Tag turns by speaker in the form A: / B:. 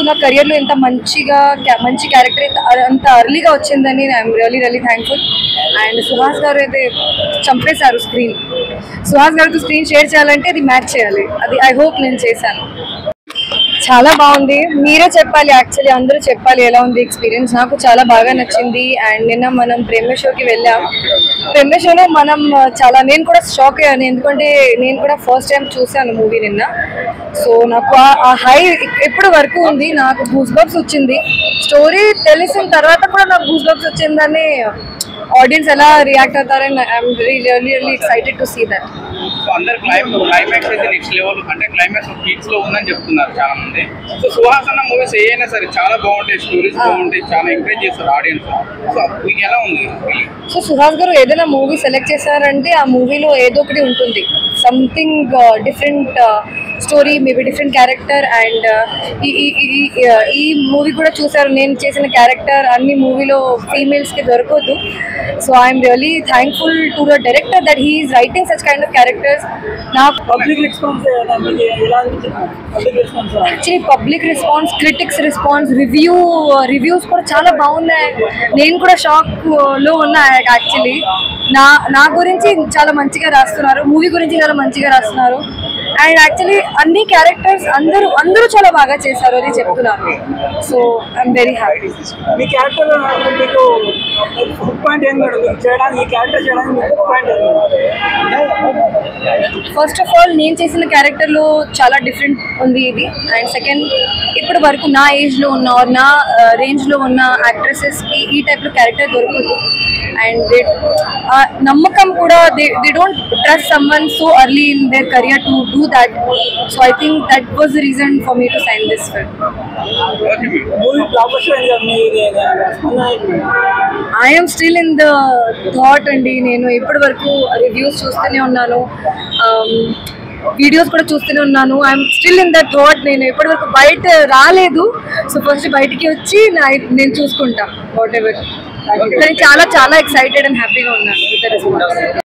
A: నా కెరియర్లో ఇంత మంచిగా ca- మంచి క్యారెక్టర్ అంత అర్లీగా వచ్చిందని I'm really really thankful and Suhas garu అయితే చంపేశారు స్క్రీన్ సుహాస్ గారితో స్క్రీన్ షేర్ చేయాలంటే అది మ్యాచ్ చేయాలి అది ఐ హోప్ నేను చేశాను చాలా బాగుంది మీరే చెప్పాలి యాక్చువల్లీ అందరూ చెప్పాలి ఎలా ఉంది ఎక్స్పీరియన్స్ నాకు చాలా బాగా నచ్చింది అండ్ నిన్న మనం ప్రేమ షోకి వెళ్ళాం ప్రేమ షోలో మనం ఆ, చాలా నేను కూడా షాక్ అయ్యాను ఎందుకంటే నేను కూడా ఫస్ట్ టైం చూశాను మూవీ నిన్న సో నాకు ఆ- ఆ హై ఎప్పుడు వరకు ఉంది నాకు గూస్ బంప్స్ వచ్చింది స్టోరీ తెలిసిన తర్వాత కూడా నాకు గూస్ బంప్స్ వచ్చిందని ఆడియన్స్ ఎలా రియాక్ట్ అవుతారని I'm really really excited to see that
B: so అందరు క్లైమ్ క్లైమాక్స్ అయితే నెక్స్ట్ లెవెల్ అంటే క్లైమాక్స్ పీక్స్ లో ఉందని చెప్తున్నారు చాలా మంది సో సుహాస్ అన్న మూవీస్ ఏ అయినా సరే చాలా బాగుంటాయి స్టోరీస్ బాగుంటాయి చాలా ఎంకరేజ్ చేస్తారు ఆడియన్స్ సో మీకు ఎలా ఉంది
A: సో సుహాస్ గారు ఏదైనా మూవీ సెలెక్ట్ చేశారంటే ఆ మూవీలో ఏదో ఒకటి ఉంటుంది something different story maybe different character and ఈ ఈ- ఈ- ఈ- ఈ మూవీ కూడా చూసారు నేను చేసిన క్యారెక్టర్ అన్ని మూవీలో ఫీమేల్స్కి దొరకదు so I'm really thankful to the director that he's writing such kind of characters నాకు
C: పబ్లిక్ రెస్పాన్స్ మీకు ఎలా అనిపించింది public response
A: actually public response critics response review reviews కూడా చాలా బాగున్నాయి నేను కూడా షాక్ లో ఉన్నా యాక్చువల్లీ నా నా గురించి చాలా మంచిగా రాస్తున్నారు మూవీ గురించి చాలా మంచిగా రాస్తున్నారు అండ్ యాక్చువల్లీ అన్ని క్యారెక్టర్స్ అందరూ అందరూ చాలా బాగా చేశారు అని చెప్తున్నారు సో ఐఎమ్ వెరీ హ్యాపీ
C: మీ క్యారెక్టర్ మీకు ఫుడ్ పాయింట్ ఏం మేడం మీకు చేయడానికి ఈ క్యారెక్టర్ చేయడానికి మీకు ఫుడ్ పాయింట్ ఏం
A: ఫస్ట్ ఆఫ్ ఆల్ నేను చేసిన క్యారెక్టర్లో చాలా డిఫరెంట్ ఉంది ఇది అండ్ సెకండ్ ఇప్పటి వరకు నా ఏజ్లో ఉన్న or నా రేంజ్లో ఉన్న యాక్ట్రెసెస్కి ఈ టైప్లో క్యారెక్టర్ దొరకదు అండ్ దే నమ్మకం కూడా they they don't trust someone so early in their career to do that so I think that was the reason for me to sign this film
B: okay madam
C: movie blockbuster అయింది కదా మీ స్పందన ఏంటి?
A: I'm still in the thought అండి నేను ఇప్పటి వరకు reviews చూస్తూనే ఉన్నాను వీడియోస్ కూడా చూస్తూనే ఉన్నాను I'm still in that thought నేను ఇప్పటి వరకు బయట రాలేదు సో ఫస్ట్ బయటికి వచ్చి నా నేను చూసుకుంటా వాట్ ఎవర్ కానీ చాలా చాలా ఎక్సైటెడ్ అండ్ హ్యాపీగా ఉన్నాను విత్ రెస్పాన్స్